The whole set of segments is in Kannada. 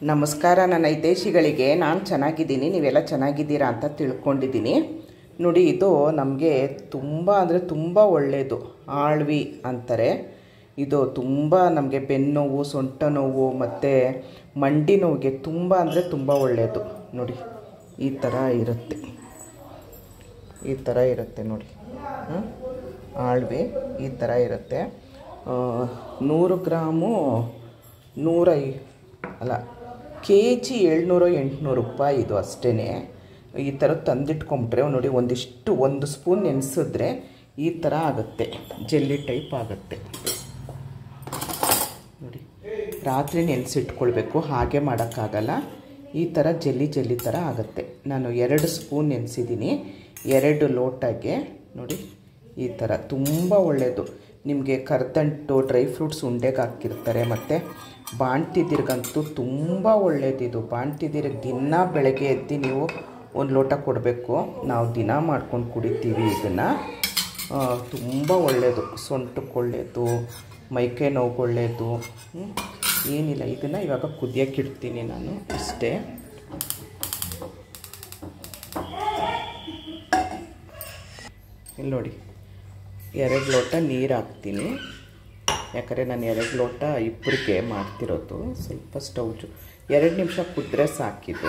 ನಮಸ್ಕಾರ ನನ್ನ ಹಿತೈಷಿಗಳಿಗೆ ನಾನು ಚೆನ್ನಾಗಿದ್ದೀನಿ ನೀವೆಲ್ಲ ಚೆನ್ನಾಗಿದ್ದೀರಾ ಅಂತ ತಿಳ್ಕೊಂಡಿದ್ದೀನಿ ನೋಡಿ ಇದು ನಮಗೆ ತುಂಬ ಅಂದರೆ ತುಂಬ ಒಳ್ಳೆಯದು ಆಳ್ವಿ ಅಂತಾರೆ ಇದು ತುಂಬ ನಮಗೆ ಬೆನ್ನೋವು ಸೊಂಟ ನೋವು ಮತ್ತು ಮಂಡಿ ನೋವಿಗೆ ತುಂಬ ಅಂದರೆ ತುಂಬ ಒಳ್ಳೆಯದು ನೋಡಿ ಈ ಥರ ಇರುತ್ತೆ ಈ ಥರ ಇರುತ್ತೆ ನೋಡಿ ಹ್ಮ್? ಆಳ್ವಿ ಈ ಥರ ಇರುತ್ತೆ ಆ, ನೂರು ಗ್ರಾಮು ನೂರೈ ಅಲ್ಲ ಕೆ ಜಿ ಏಳ್ನೂರು ಎಂಟುನೂರು ರೂಪಾಯಿ ಇದು ಅಷ್ಟೇ ಈ ಥರ ತಂದಿಟ್ಕೊಂಬಿಟ್ರೆ ನೋಡಿ ಒಂದಿಷ್ಟು ಒಂದು ಸ್ಪೂನ್ ನೆನೆಸಿದ್ರೆ ಈ ಥರ ಆಗುತ್ತೆ ಜೆಲ್ಲಿ ಟೈಪ್ ಆಗುತ್ತೆ ನೋಡಿ ರಾತ್ರಿ ನೆನೆಸಿಟ್ಕೊಳ್ಬೇಕು ಹಾಗೆ ಮಾಡೋಕ್ಕಾಗಲ್ಲ ಈ ಥರ ಜೆಲ್ಲಿ ಜೆಲ್ಲಿ ಥರ ಆಗುತ್ತೆ ನಾನು ಎರಡು ಸ್ಪೂನ್ ನೆನೆಸಿದ್ದೀನಿ ಎರಡು ಲೋಟಗೆ ನೋಡಿ ಈ ಥರ ತುಂಬ ಒಳ್ಳೆಯದು ನಿಮಗೆ ಕರ್ದಂಟು ಡ್ರೈ ಫ್ರೂಟ್ಸ್ ಉಂಡೆಗೆ ಹಾಕಿರ್ತಾರೆ ಮತ್ತು ಬಾಣ್ತಿದಿರ್ಗಂತೂ ತುಂಬ ಒಳ್ಳೆಯದಿದು ಬಾಣ್ತಿದಿರ್ಗೆ ದಿನ ಬೆಳಗ್ಗೆ ಎದ್ದು ನೀವು ಒಂದು ಲೋಟ ಕೊಡಬೇಕು ನಾವು ದಿನ ಮಾಡ್ಕೊಂಡು ಕುಡಿತೀವಿ ಇದನ್ನು ತುಂಬ ಒಳ್ಳೆಯದು ಸೊಂಟಕ್ಕೆ ಒಳ್ಳೆಯದು ಮೈಕೈ ನೋವು ಒಳ್ಳೆಯದು ಹ್ಮ್. ಏನಿಲ್ಲ ಇದನ್ನು ಇವಾಗ ಕುದಿಯೋಕೆ ಇಡ್ತೀನಿ ನಾನು ಅಷ್ಟೇ ಇಲ್ಲಿ ನೋಡಿ ಎರಡು ಲೋಟ ನೀರು ಹಾಕ್ತೀನಿ ಯಾಕಂದರೆ ನಾನು ಎರಡು ಲೋಟ ಇಬ್ಬರಿಗೆ ಮಾಡ್ತಿರೋದು ಸ್ವಲ್ಪ ಸ್ಟವ್ ಜೊ ಎರಡು ನಿಮಿಷ ಕುದ್ರೆ ಸಾಕಿದ್ದು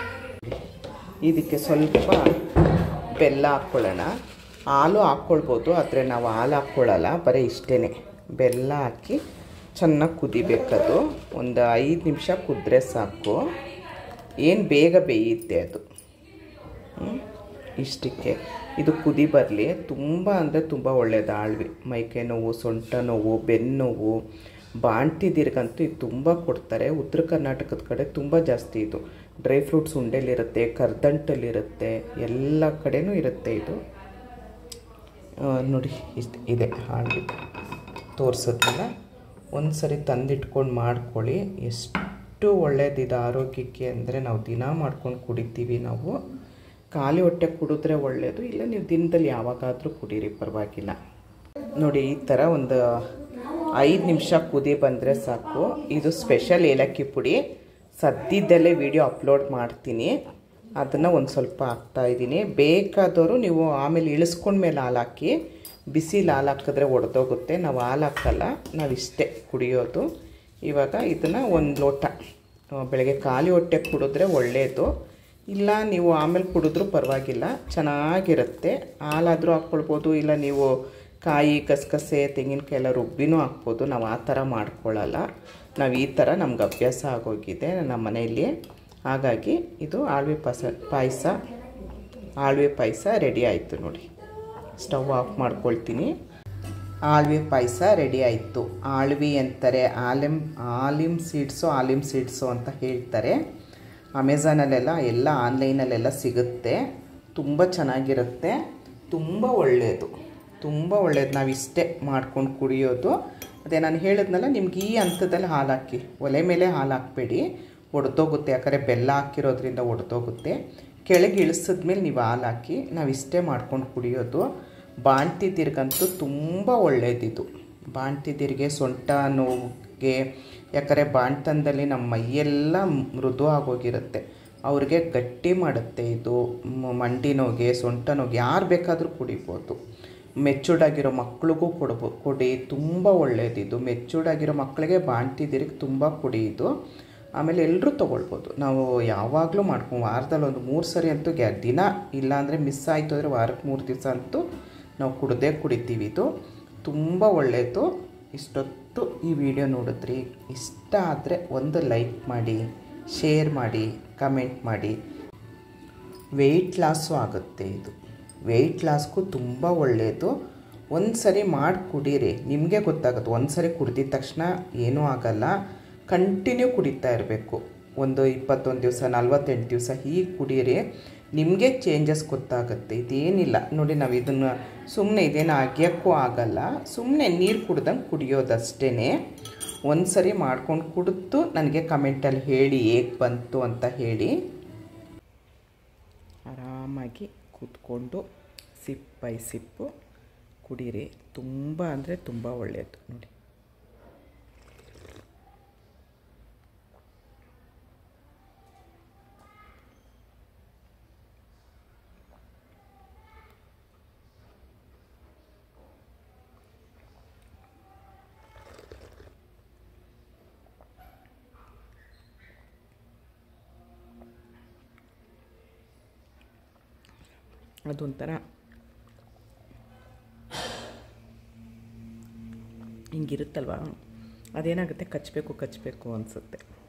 ಇದಕ್ಕೆ ಸ್ವಲ್ಪ ಬೆಲ್ಲ ಹಾಕ್ಕೊಳ್ಳೋಣ ಹಾಲು ಹಾಕ್ಕೊಳ್ಬೋದು ಆದರೆ ನಾವು ಹಾಲು ಹಾಕ್ಕೊಳ್ಳಲ್ಲ ಬರೀ ಇಷ್ಟೇ ಬೆಲ್ಲ ಹಾಕಿ ಚೆನ್ನಾಗಿ ಕುದಿಬೇಕದು ಒಂದು ಐದು ನಿಮಿಷ ಕುದ್ರೆ ಸಾಕು ಏನು ಬೇಗ ಬೇಯುತ್ತೆ ಅದು ಹ್ಮ್? ಇಷ್ಟಕ್ಕೆ ಇದು ಕುದಿ ಬರಲಿ ತುಂಬ ಅಂದರೆ ತುಂಬ ಒಳ್ಳೆಯದು ಆಳ್ವಿ ಮೈಕೈ ನೋವು ಸೊಂಟ ನೋವು ಬೆನ್ನು ನೋವು ಬಾಣ್ತಿದಿರ್ಗಂತೂ ಇದು ತುಂಬ ಕೊಡ್ತಾರೆ ಉತ್ತರ ಕರ್ನಾಟಕದ ಕಡೆ ತುಂಬ ಜಾಸ್ತಿ ಇದು ಡ್ರೈ ಫ್ರೂಟ್ಸ್ ಉಂಡೆಲಿರುತ್ತೆ ಕರ್ದಂಟಲ್ಲಿರುತ್ತೆ ಎಲ್ಲ ಕಡೆನೂ ಇರುತ್ತೆ ಇದು ಆ, ನೋಡಿ ಇಷ್ಟು ಇದೆ ಆಳ್ವಿ ತೋರಿಸಿದ್ನಲ್ಲ ಒಂದು ಸರಿ ತಂದಿಟ್ಕೊಂಡು ಮಾಡ್ಕೊಳ್ಳಿ ಎಷ್ಟು ಒಳ್ಳೇದಿದೆ ಆರೋಗ್ಯಕ್ಕೆ ಅಂದರೆ ನಾವು ದಿನ ಮಾಡ್ಕೊಂಡು ಕುಡಿತೀವಿ ನಾವು ಖಾಲಿ ಹೊಟ್ಟೆ ಕುಡಿದ್ರೆ ಒಳ್ಳೆಯದು ಇಲ್ಲ ನೀವು ದಿನದಲ್ಲಿ ಯಾವಾಗಾದರೂ ಕುಡೀರಿ ಪರವಾಗಿಲ್ಲ ನೋಡಿ ಈ ಥರ ಒಂದು ಐದು ನಿಮಿಷ ಕುದಿ ಬಂದರೆ ಸಾಕು ಇದು ಸ್ಪೆಷಲ್ ಏಲಕ್ಕಿ ಪುಡಿ ಸದ್ಯದಲ್ಲೇ ವಿಡಿಯೋ ಅಪ್ಲೋಡ್ ಮಾಡ್ತೀನಿ ಅದನ್ನು ಒಂದು ಸ್ವಲ್ಪ ಹಾಕ್ತಾ ಇದ್ದೀನಿ ಬೇಕಾದವರು ನೀವು ಆಮೇಲೆ ಇಳಿಸ್ಕೊಂಡ್ಮೇಲೆ ಹಾಲು ಹಾಕಿ ಬಿಸಿಲಿ ಹಾಲು ಹಾಕಿದ್ರೆ ಒಡೆದೋಗುತ್ತೆ ನಾವು ಹಾಲು ಹಾಕಲ್ಲ ನಾವು ಇಷ್ಟೇ ಕುಡಿಯೋದು ಇವಾಗ ಇದನ್ನು ಒಂದು ಲೋಟ ಆ, ಬೆಳಗ್ಗೆ ಖಾಲಿ ಹೊಟ್ಟೆ ಕುಡಿದ್ರೆ ಒಳ್ಳೆಯದು ಇಲ್ಲ ನೀವು ಆಮೇಲೆ ಕುಡಿದ್ರೂ ಪರವಾಗಿಲ್ಲ ಚೆನ್ನಾಗಿರುತ್ತೆ ಹಾಲಾದರೂ ಹಾಕ್ಕೊಳ್ಬೋದು ಇಲ್ಲ ನೀವು ಕಾಯಿ ಕಸಕಸೆ ತೆಂಗಿನಕಾಯಿ ಎಲ್ಲ ರುಬ್ಬಿನೂ ಹಾಕ್ಬೋದು ನಾವು ಆ ಥರ ಮಾಡ್ಕೊಳ್ಳಲ್ಲ ನಾವು ಈ ಥರ ನಮ್ಗೆ ಅಭ್ಯಾಸ ಆಗೋಗಿದೆ ನಮ್ಮ ಮನೆಯಲ್ಲಿ ಹಾಗಾಗಿ ಇದು ಆಳ್ವಿ ಪಾಸ ಪಾಯಸ ಆಳ್ವಿ ಪಾಯಸ ರೆಡಿ ಆಯಿತು ನೋಡಿ ಸ್ಟವ್ ಆಫ್ ಮಾಡ್ಕೊಳ್ತೀನಿ ಆಳ್ವಿ ಪಾಯಸ ರೆಡಿ ಆಯಿತು ಆಳ್ವಿ ಅಂತಾರೆ ಆಲಿಮ್ ಆಲಿಮ್ ಸೀಡ್ಸು ಆಲಿಮ್ ಸೀಡ್ಸು ಅಂತ ಹೇಳ್ತಾರೆ ಅಮೆಝಾನಲ್ಲೆಲ್ಲ ಎಲ್ಲ ಆನ್ಲೈನಲ್ಲೆಲ್ಲ ಸಿಗುತ್ತೆ ತುಂಬ ಚೆನ್ನಾಗಿರುತ್ತೆ ತುಂಬ ಒಳ್ಳೆಯದು ತುಂಬ ಒಳ್ಳೆಯದು ನಾವು ಇಷ್ಟೇ ಮಾಡ್ಕೊಂಡು ಕುಡಿಯೋದು ಅದೇ ನಾನು ಹೇಳಿದ್ನಲ್ಲ ನಿಮ್ಗೆ ಈ ಹಂತದಲ್ಲಿ ಹಾಲು ಹಾಕಿ ಒಲೆ ಮೇಲೆ ಹಾಲು ಹಾಕಬೇಡಿ ಒಡೆದೋಗುತ್ತೆ ಯಾಕಂದರೆ ಬೆಲ್ಲ ಹಾಕಿರೋದ್ರಿಂದ ಒಡೆದೋಗುತ್ತೆ ಕೆಳಗೆ ಇಳಿಸಿದ್ಮೇಲೆ ನೀವು ಹಾಲು ಹಾಕಿ ನಾವು ಇಷ್ಟೇ ಮಾಡ್ಕೊಂಡು ಕುಡಿಯೋದು ಬಾಣ್ತಿ ತಿರ್ಗಂತೂ ತುಂಬ ಒಳ್ಳೆಯದಿದು ಬಾಣ್ತಿ ತಿರ್ಗೆ ಸೊಂಟ ನೋವಿಗೆ ಯಾಕಂದರೆ ಬಾಣ್ತನದಲ್ಲಿ ನಮ್ಮ ಮೈಯೆಲ್ಲ ಮೃದು ಆಗೋಗಿರುತ್ತೆ ಅವ್ರಿಗೆ ಗಟ್ಟಿ ಮಾಡುತ್ತೆ ಇದು ಮ- ಮಂಡಿ ನೋವಿಗೆ ಸೊಂಟ ನೋವಿಗೆ ಯಾರು ಬೇಕಾದರೂ ಕುಡಿಬೋದು ಮೆಚೂರ್ಡ್ ಆಗಿರೋ ಮಕ್ಳಿಗೂ ಕೊಡ್ಬೋ ಕೊಡಿ ತುಂಬ ಒಳ್ಳೆಯದಿದು ಮೆಚೂರ್ಡ್ ಆಗಿರೋ ಮಕ್ಕಳಿಗೆ ಬಾಣ್ತಿದಿರಿಗೆ ತುಂಬ ಕೊಡಿ ಇದು ಆಮೇಲೆ ಎಲ್ಲರೂ ತೊಗೊಳ್ಬೋದು ನಾವು ಯಾವಾಗಲೂ ಮಾಡ್ಕೊಂಡು ವಾರದಲ್ಲಿ ಒಂದು ಮೂರು ಸರಿ ಅಂತೂ ಗ್ಯಾ ದಿನ ಇಲ್ಲಾಂದರೆ ಮಿಸ್ ಆಯಿತು ಅಂದರೆ ವಾರಕ್ಕೆ ಮೂರು ದಿವಸ ಅಂತೂ ನಾವು ಕುಡ್ದೇ ಕುಡಿತೀವಿ ಇದು ತುಂಬ ಒಳ್ಳೆಯದು ಇಷ್ಟೊತ್ತು ಈ ವಿಡಿಯೋ ನೋಡಿದ್ರಿ ಇಷ್ಟ ಆದರೆ ಒಂದು ಲೈಕ್ ಮಾಡಿ ಶೇರ್ ಮಾಡಿ ಕಮೆಂಟ್ ಮಾಡಿ ವೆಯ್ಟ್ ಲಾಸು ಆಗುತ್ತೆ ಇದು ವೆಯ್ಟ್ ಲಾಸ್ಗೂ ತುಂಬ ಒಳ್ಳೆಯದು ಒಂದು ಸರಿ ಮಾಡಿ ಕುಡೀರಿ ನಿಮಗೆ ಗೊತ್ತಾಗುತ್ತೆ ಒಂದು ಸರಿ ಕುಡ್ದಿದ ತಕ್ಷಣ ಏನೂ ಆಗಲ್ಲ ಕಂಟಿನ್ಯೂ ಕುಡಿತಾ ಇರಬೇಕು ಒಂದು ಇಪ್ಪತ್ತೊಂದು ದಿವಸ ನಲ್ವತ್ತೆಂಟು ದಿವಸ ಹೀಗೆ ಕುಡೀರಿ ನಿಮಗೆ ಚೇಂಜಸ್ ಗೊತ್ತಾಗುತ್ತೆ ಇದೇನಿಲ್ಲ ನೋಡಿ ನಾವು ಇದನ್ನು ಸುಮ್ಮನೆ ಇದೇನು ಅಗಿಯೋಕ್ಕೂ ಆಗಲ್ಲ ಸುಮ್ಮನೆ ನೀರು ಕುಡ್ದಂಗೆ ಕುಡಿಯೋದಷ್ಟೇ ಒಂದು ಸರಿ ಮಾಡ್ಕೊಂಡು ಕುಡಿದು ನನಗೆ ಕಮೆಂಟಲ್ಲಿ ಹೇಳಿ ಹೇಗೆ ಬಂತು ಅಂತ ಹೇಳಿ ಆರಾಮಾಗಿ ಕೂತ್ಕೊಂಡು ಸಿಪ್ ಬೈ ಸಿಪ್ಪು ಕುಡೀರಿ ತುಂಬ ಅಂದರೆ ತುಂಬ ಒಳ್ಳೆಯದು ನೋಡಿ ಅದೊಂಥರ ಹಿಂಗಿರುತ್ತಲ್ವ ಅದೇನಾಗುತ್ತೆ ಕಚ್ಚಬೇಕು ಕಚ್ಚಬೇಕು ಅನಿಸುತ್ತೆ